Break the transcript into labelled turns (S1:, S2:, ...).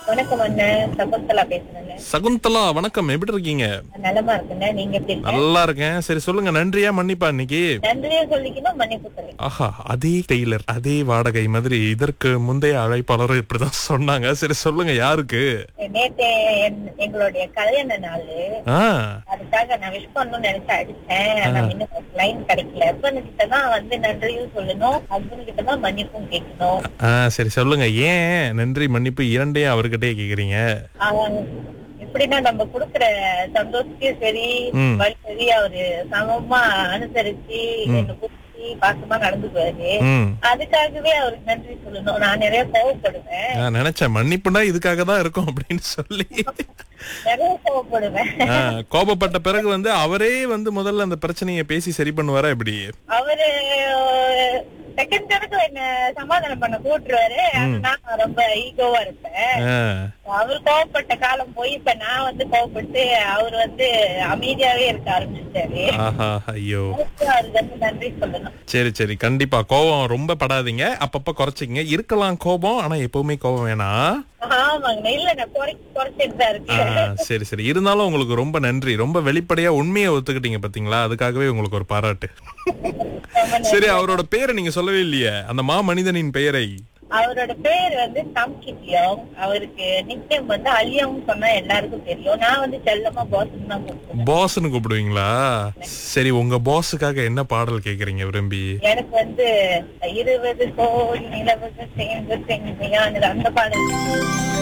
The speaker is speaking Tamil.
S1: வணக்கம் அண்ணன் சகுந்தலா பேசுறேங்க
S2: சகுந்தலா வணக்கம் எப்படி இருக்கீங்க
S1: நலமா இருக்குங்க நீங்க எப்படி இருக்கீங்க
S2: நல்லா இருக்கேன் சரி சொல்லுங்க நன்றியா மன்னிப்பா இன்னைக்கு
S1: நன்றியே சொல்லிக்கணும் மன்னிப்பு சொல்லி
S2: ஆஹா அதே டெய்லர் அதே வாடகை மாதிரி இதற்கு முந்தைய அழைப்பாளரும் இப்படிதான் சொன்னாங்க சரி சொல்லுங்க யாருக்கு
S1: நேத்து என்- எங்களுடைய கல்யாண நாளு
S2: ஆ
S1: அதுக்காக நான் விஷ் பண்ணணும்னு நினைச்சு அடிச்சேன் ஆனா இன்னும் லைன் கிடைக்கல ஹஸ்பண்ட் கிட்ட தான் வந்து நன்றியும் சொல்லணும் ஹஸ்பண்ட் கிட்ட தான் மன்னிப்பும் கேட்கணும்
S2: ஆ சரி சொல்லுங்க ஏன் நன்றி மன்னிப்பு இரண்டையும் அவர்கிட்டயே கேக்குறீங்க
S1: அவன் எப்படின்னா நம்ம குடுக்குற சந்தோஷத்தையும் சரி
S2: ம்.
S1: வழி சரி அவரு சமமா அனுசரிச்சு என்ன புரிச்சு பாசமா நடந்துக்குவாரு
S2: ம்
S1: அதுக்காகவே அவருக்கு நன்றி சொல்லணும் நான் நிறைய கோவப்படுவேன்
S2: நான் நினைச்சேன் மன்னிப்புனா இதுக்காக தான் இருக்கும் அப்படின்னு சொல்லி
S1: நிறைய கோவப்படுவேன்
S2: ஆ, கோபப்பட்ட பிறகு வந்து அவரே வந்து முதல்ல அந்த பிரச்சனையை பேசி சரி பண்ணுவாரா எப்படி
S1: அவரு செகண்ட் கணக்கு என்ன சமாதானம் பண்ண கூட்டுருவாரு ஆனா நான் ரொம்ப ஈகோவா இருப்பேன்
S2: ஆ,
S1: அவர் கோவப்பட்ட காலம் போய் இப்ப நான் வந்து கோவப்பட்டு அவர் வந்து அமைதியாவே இருக்க ஆரம்பிச்சிட்டாரு
S2: ஆஹா ஐயோ
S1: அதுக்கு அவருக்கு வந்து நன்றி சொல்லணும்
S2: சரி சரி கண்டிப்பா கோபம் ரொம்ப படாதீங்க அப்பப்ப குறைச்சிக்கங்க இருக்கலாம் கோபம் ஆனா எப்பவுமே கோபம் வேணாம்
S1: ஆமாங்க இல்ல நான் குறை குறைச்சிட்டு தான்
S2: ஆ,
S1: இருக்கேன்
S2: சரி சரி இருந்தாலும் உங்களுக்கு ரொம்ப நன்றி ரொம்ப வெளிப்படையா உண்மையை ஒத்துக்கிட்டீங்க பாத்தீங்களா அதுக்காகவே உங்களுக்கு ஒரு பாராட்டு
S1: ரொம்ப நன்றி.
S2: சரி அவரோட பேரை நீங்க சொல்லவே இல்லையே அந்த மா மனிதனின் பெயரை
S1: அவரோட பேர் வந்து சம்கித்யோங் அவருக்கு நிக்னேம் வந்து அலியோங் சொன்னா எல்லாருக்கும் தெரியும் நான் வந்து செல்லமா பாஸ்ன்னு தான் கூப்பிடுவேன்
S2: பாஸ்னு கூப்பிடுவீங்களா சரி உங்க பாஸுக்காக என்ன பாடல் கேக்குறீங்க விரும்பி
S1: எனக்கு வந்து இருபது கோடி நிலவுகள் சேர்ந்து செஞ்சையானது அந்த பாடல்